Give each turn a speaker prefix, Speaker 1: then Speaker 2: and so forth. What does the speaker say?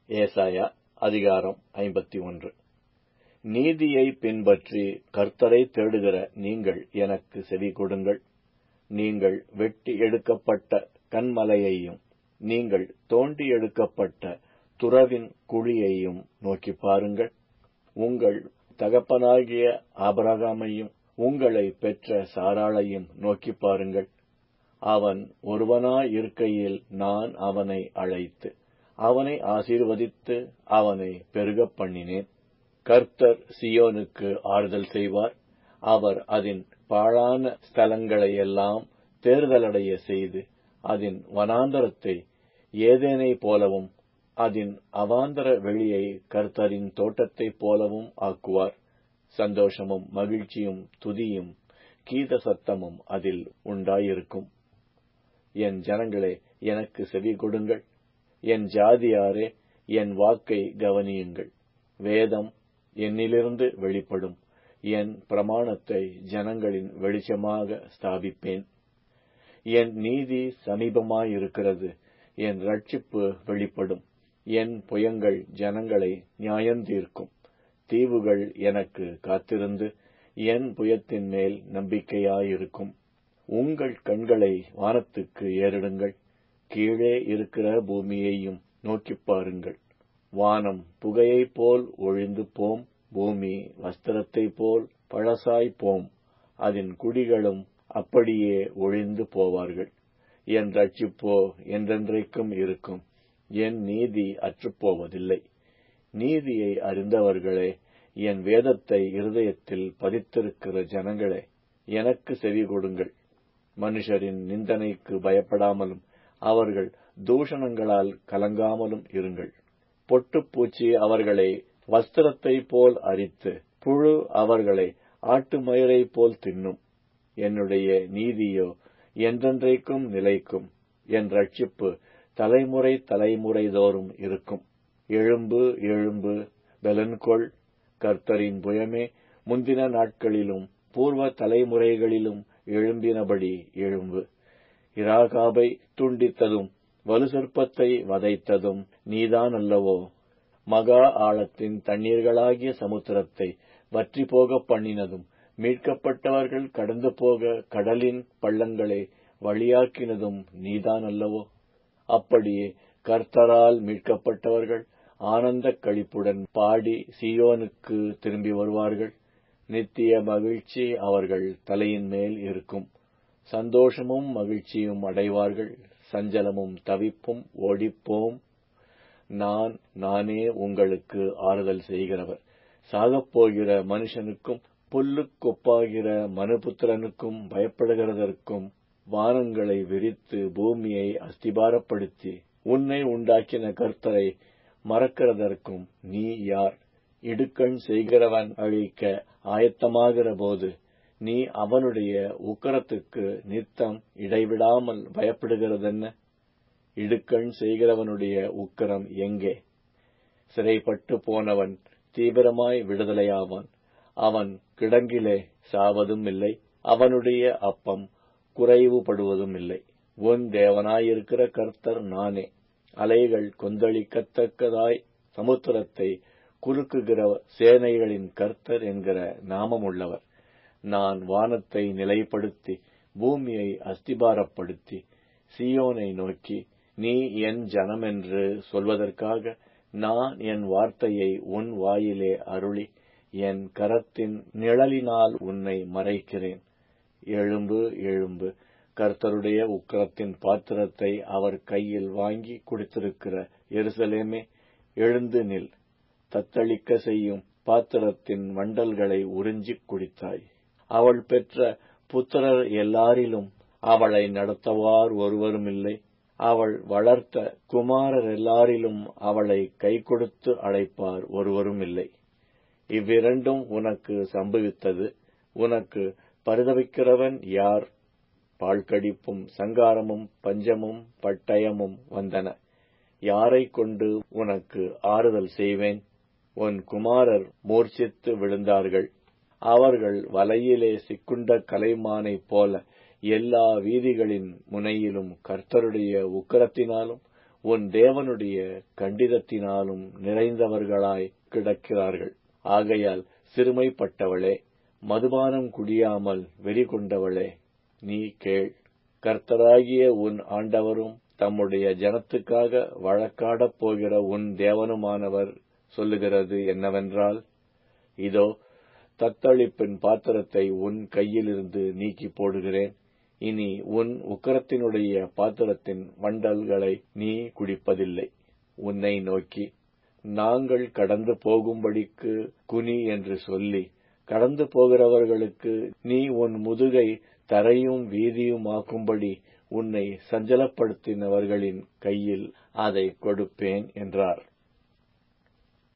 Speaker 1: ஏசாயா அதிகாரம் ஐம்பத்தி ஒன்று நீதியை பின்பற்றி கர்த்தரை தேடுகிற நீங்கள் எனக்கு செவி கொடுங்கள் நீங்கள் வெட்டி எடுக்கப்பட்ட கண்மலையையும் நீங்கள் தோண்டி எடுக்கப்பட்ட துறவின் குழியையும் நோக்கி பாருங்கள் உங்கள் தகப்பனாகிய ஆபரகாமையும் உங்களை பெற்ற சாராளையும் நோக்கி பாருங்கள் அவன் ஒருவனாயிருக்கையில் நான் அவனை அழைத்து அவனை ஆசீர்வதித்து அவனை பெருகப் பண்ணினேன் கர்த்தர் சியோனுக்கு ஆறுதல் செய்வார் அவர் அதன் பாழான ஸ்தலங்களையெல்லாம் தேர்தலடைய செய்து அதன் வனாந்தரத்தை ஏதேனை போலவும் அதன் அவாந்தர வெளியை கர்த்தரின் தோட்டத்தைப் போலவும் ஆக்குவார் சந்தோஷமும் மகிழ்ச்சியும் துதியும் கீத சத்தமும் அதில் உண்டாயிருக்கும் என் ஜனங்களே எனக்கு செவி கொடுங்கள் என் ஜாதியாரே என் வாக்கை கவனியுங்கள் வேதம் என்னிலிருந்து வெளிப்படும் என் பிரமாணத்தை ஜனங்களின் வெளிச்சமாக ஸ்தாபிப்பேன் என் நீதி சமீபமாயிருக்கிறது என் ரட்சிப்பு வெளிப்படும் என் புயங்கள் ஜனங்களை நியாயந்தீர்க்கும் தீவுகள் எனக்கு காத்திருந்து என் புயத்தின் மேல் நம்பிக்கையாயிருக்கும் உங்கள் கண்களை வானத்துக்கு ஏறிடுங்கள் கீழே இருக்கிற பூமியையும் நோக்கிப் பாருங்கள் வானம் புகையைப் போல் ஒழிந்து போம் பூமி வஸ்திரத்தைப் போல் பழசாய் போம் அதன் குடிகளும் அப்படியே ஒழிந்து போவார்கள் என் ரட்சிப்போ என்றென்றைக்கும் இருக்கும் என் நீதி அற்றுப்போவதில்லை நீதியை அறிந்தவர்களே என் வேதத்தை இருதயத்தில் பதித்திருக்கிற ஜனங்களே எனக்கு செவி கொடுங்கள் மனுஷரின் நிந்தனைக்கு பயப்படாமலும் அவர்கள் தூஷணங்களால் கலங்காமலும் இருங்கள் பொட்டுப்பூச்சி அவர்களை வஸ்திரத்தை போல் அரித்து புழு அவர்களை ஆட்டு மயிரை போல் தின்னும் என்னுடைய நீதியோ என்றென்றைக்கும் நிலைக்கும் என் ரட்சிப்பு தலைமுறை தலைமுறை தோறும் இருக்கும் எழும்பு எழும்பு பெலன்கொள் கர்த்தரின் புயமே முந்தின நாட்களிலும் பூர்வ தலைமுறைகளிலும் எழும்பினபடி எழும்பு இராகாபை துண்டித்ததும் வலுசற்பத்தை வதைத்ததும் நீதான் அல்லவோ மகா ஆழத்தின் தண்ணீர்களாகிய சமுத்திரத்தை வற்றி போக பண்ணினதும் மீட்கப்பட்டவர்கள் கடந்து போக கடலின் பள்ளங்களை வழியாக்கினதும் நீதான் அல்லவோ அப்படியே கர்த்தரால் மீட்கப்பட்டவர்கள் ஆனந்த கழிப்புடன் பாடி சியோனுக்கு திரும்பி வருவார்கள் நித்திய மகிழ்ச்சி அவர்கள் தலையின் மேல் இருக்கும் சந்தோஷமும் மகிழ்ச்சியும் அடைவார்கள் சஞ்சலமும் தவிப்பும் ஓடிப்போம் நான் நானே உங்களுக்கு ஆறுதல் செய்கிறவர் சாகப்போகிற மனுஷனுக்கும் புல்லுக்கொப்பாகிற மனுபுத்திரனுக்கும் பயப்படுகிறதற்கும் வானங்களை விரித்து பூமியை அஸ்திபாரப்படுத்தி உன்னை உண்டாக்கின கர்த்தரை மறக்கிறதற்கும் நீ யார் இடுக்கண் செய்கிறவன் அழிக்க ஆயத்தமாகிற போது நீ அவனுடைய உக்கரத்துக்கு நித்தம் இடைவிடாமல் பயப்படுகிறதென்ன இடுக்கண் செய்கிறவனுடைய உக்கரம் எங்கே சிறைப்பட்டு போனவன் தீவிரமாய் விடுதலையாவான் அவன் கிடங்கிலே சாவதும் இல்லை அவனுடைய அப்பம் குறைவுபடுவதும் இல்லை உன் தேவனாயிருக்கிற கர்த்தர் நானே அலைகள் கொந்தளிக்கத்தக்கதாய் சமுத்திரத்தை குறுக்குகிற சேனைகளின் கர்த்தர் என்கிற நாமமுள்ளவர் நான் வானத்தை நிலைப்படுத்தி பூமியை அஸ்திபாரப்படுத்தி சியோனை நோக்கி நீ என் ஜனமென்று சொல்வதற்காக நான் என் வார்த்தையை உன் வாயிலே அருளி என் கரத்தின் நிழலினால் உன்னை மறைக்கிறேன் எழும்பு எழும்பு கர்த்தருடைய உக்கரத்தின் பாத்திரத்தை அவர் கையில் வாங்கி குடித்திருக்கிற எருசலேமே எழுந்து நில் தத்தளிக்க செய்யும் பாத்திரத்தின் வண்டல்களை உறிஞ்சிக் குடித்தாய் அவள் பெற்ற புத்திரர் எல்லாரிலும் அவளை நடத்தவார் ஒருவருமில்லை அவள் வளர்த்த குமாரர் எல்லாரிலும் அவளை கை கொடுத்து அழைப்பார் ஒருவரும் இல்லை இவ்விரண்டும் உனக்கு சம்பவித்தது உனக்கு பரிதவிக்கிறவன் யார் பாழ்கடிப்பும் சங்காரமும் பஞ்சமும் பட்டயமும் வந்தன யாரை கொண்டு உனக்கு ஆறுதல் செய்வேன் உன் குமாரர் மூர்ச்சித்து விழுந்தார்கள் அவர்கள் வலையிலே சிக்குண்ட கலைமானைப் போல எல்லா வீதிகளின் முனையிலும் கர்த்தருடைய உக்கரத்தினாலும் உன் தேவனுடைய கண்டிதத்தினாலும் நிறைந்தவர்களாய் கிடக்கிறார்கள் ஆகையால் சிறுமைப்பட்டவளே மதுபானம் குடியாமல் வெறி கொண்டவளே நீ கேள் கர்த்தராகிய உன் ஆண்டவரும் தம்முடைய ஜனத்துக்காக வழக்காடப் போகிற உன் தேவனுமானவர் சொல்லுகிறது என்னவென்றால் இதோ தத்தளிப்பின் பாத்திரத்தை உன் கையிலிருந்து நீக்கி போடுகிறேன் இனி உன் உக்கரத்தினுடைய பாத்திரத்தின் வண்டல்களை நீ குடிப்பதில்லை உன்னை நோக்கி நாங்கள் கடந்து போகும்படிக்கு குனி என்று சொல்லி கடந்து போகிறவர்களுக்கு நீ உன் முதுகை தரையும் வீதியுமாக்கும்படி உன்னை சஞ்சலப்படுத்தினவர்களின் கையில் அதை கொடுப்பேன் என்றார்